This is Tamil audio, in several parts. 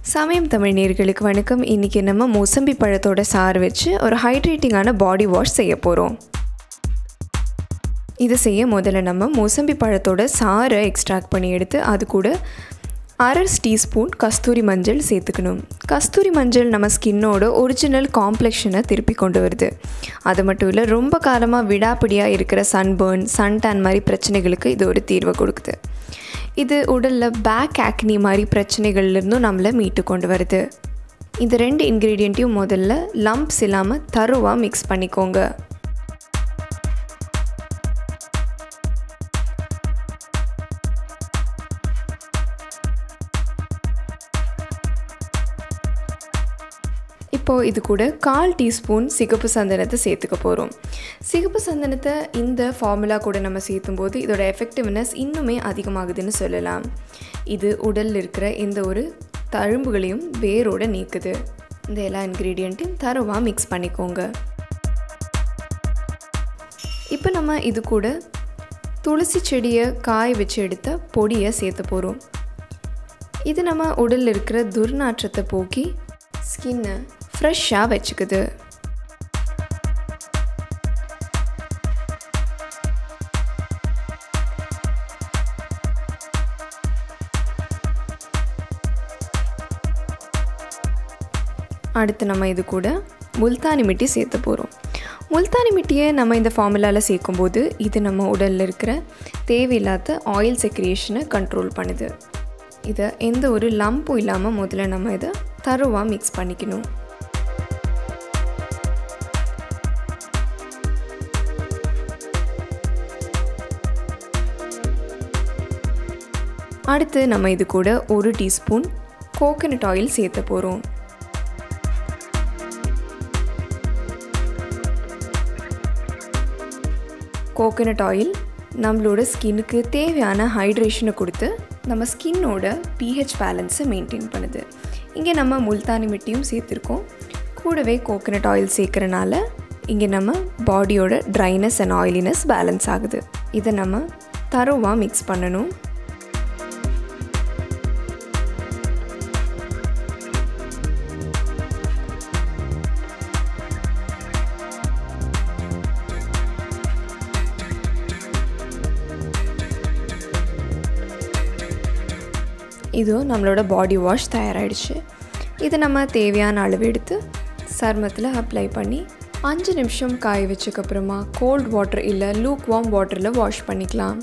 சமயம் தமிழ் நேர்களுக்கு வணக்கம் இன்றைக்கி நம்ம மோசம்பி பழத்தோட சாறு வச்சு ஒரு ஹைட்ரேட்டிங்கான பாடி வாஷ் செய்ய போகிறோம் இது செய்ய முதல்ல நம்ம மோசம்பி பழத்தோட சாறை எக்ஸ்ட்ராக்ட் பண்ணி எடுத்து அது கூட அரை டீஸ்பூன் கஸ்தூரி மஞ்சள் சேர்த்துக்கணும் கஸ்தூரி மஞ்சள் நம்ம ஸ்கின்னோட ஒரிஜினல் காம்ப்ளெக்ஷனை திருப்பி கொண்டு வருது அது மட்டும் இல்லை ரொம்ப காலமாக விடாப்பிடியாக இருக்கிற சன்பர்ன் சன் டேன் மாதிரி பிரச்சனைகளுக்கு இது ஒரு தீர்வை கொடுக்குது இது உடலில் பேக் ஆக்னி மாதிரி பிரச்சனைகள்லேருந்தும் நம்மளை மீட்டு கொண்டு வருது இந்த ரெண்டு இன்க்ரீடியண்ட்டையும் முதல்ல லம்ப்ஸ் இல்லாமல் தருவாக மிக்ஸ் பண்ணிக்கோங்க இப்போது இது கூட கால் டீஸ்பூன் சிகப்பு சந்தனத்தை சேர்த்துக்க போகிறோம் சிகப்பு சந்தனத்தை இந்த ஃபார்முலா கூட நம்ம சேர்த்தும் போது இதோட எஃபெக்டிவ்னஸ் இன்னுமே அதிகமாகுதுன்னு சொல்லலாம் இது உடலில் இருக்கிற எந்த ஒரு தழும்புகளையும் வேரோடு நீக்குது இந்த எல்லா இன்க்ரீடியண்ட்டையும் தரவாக மிக்ஸ் பண்ணிக்கோங்க இப்போ நம்ம இது கூட துளசி செடியை காய வச்சு எடுத்த பொடியை சேர்த்து போகிறோம் இது நம்ம உடலில் இருக்கிற துர்நாற்றத்தை போக்கி ஸ்கின்னை ஃப்ரெஷ்ஷாக வச்சுக்குது அடுத்து நம்ம இது கூட முல்தானி மிட்டி சேர்த்து போகிறோம் முல்தானி மிட்டியை நம்ம இந்த ஃபார்முலாவில் சேர்க்கும்போது இது நம்ம உடலில் இருக்கிற தேவையில்லாத ஆயில் செக்ரியேஷனை கண்ட்ரோல் பண்ணுது இதை எந்த ஒரு லம்பும் இல்லாமல் முதல்ல நம்ம இதை தருவாக மிக்ஸ் பண்ணிக்கணும் அடுத்து நம்ம இது கூட ஒரு டீஸ்பூன் கோகனட் ஆயில் சேர்த்த போகிறோம் கோகனட் ஆயில் நம்மளோட ஸ்கின்னுக்கு தேவையான ஹைட்ரேஷனை கொடுத்து நம்ம ஸ்கின்னோட பிஹெச் பேலன்ஸை மெயின்டைன் பண்ணுது இங்கே நம்ம முல்தானி மிட்டியும் சேர்த்துருக்கோம் கூடவே கோகனட் ஆயில் சேர்க்குறனால இங்கே நம்ம பாடியோட ட்ரைனஸ் அண்ட் ஆயிலினஸ் பேலன்ஸ் ஆகுது இதை நம்ம தரோவாக மிக்ஸ் பண்ணணும் இதோ நம்மளோட பாடி வாஷ் தயாராகிடுச்சு இதை நம்ம தேவையான அளவு எடுத்து சர்மத்தில் அப்ளை பண்ணி அஞ்சு நிமிஷம் காய வச்சக்கப்புறமா கோல்ட் வாட்டர் இல்லை லூக் வார்ம் வாட்டரில் வாஷ் பண்ணிக்கலாம்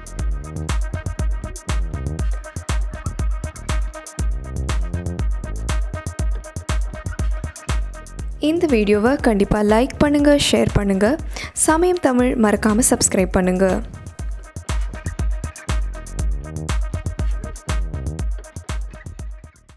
இந்த வீடியோவை கண்டிப்பாக லைக் பண்ணுங்கள் ஷேர் பண்ணுங்கள் சமயம் தமிழ் மறக்காமல் சப்ஸ்கிரைப் பண்ணுங்கள்